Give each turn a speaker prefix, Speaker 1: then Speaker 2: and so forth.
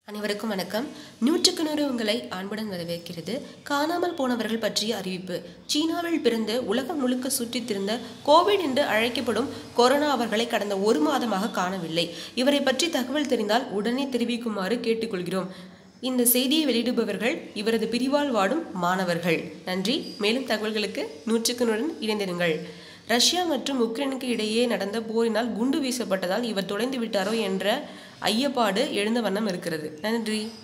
Speaker 1: அனைவருக்கும் வணக்கம் நூற்றுக்கு நூறு உங்களை அன்புடன் வரவேற்கிறது காணாமல் போனவர்கள் பற்றிய அறிவிப்பு சீனாவில் பிறந்து உலகம் முழுக்க சுற்றித் திரிந்த கோவிட் என்று அழைக்கப்படும் கொரோனா அவர்களை கடந்த ஒரு மாதமாக காணவில்லை இவரை பற்றி தகவல் தெரிந்தால் உடனே தெரிவிக்குமாறு கேட்டுக்கொள்கிறோம் இந்த செய்தியை வெளியிடுபவர்கள் இவரது பிரிவால் வாடும் மாணவர்கள் நன்றி மேலும் தகவல்களுக்கு நூற்றுக்கு நூறுடன் இணைந்திருங்கள் ரஷ்யா மற்றும் உக்ரைனுக்கு இடையே நடந்த போரினால் குண்டு வீசப்பட்டதால் இவர் தொலைந்து விட்டாரோ என்ற ஐயப்பாடு எழுந்த வண்ணம் இருக்கிறது நன்றி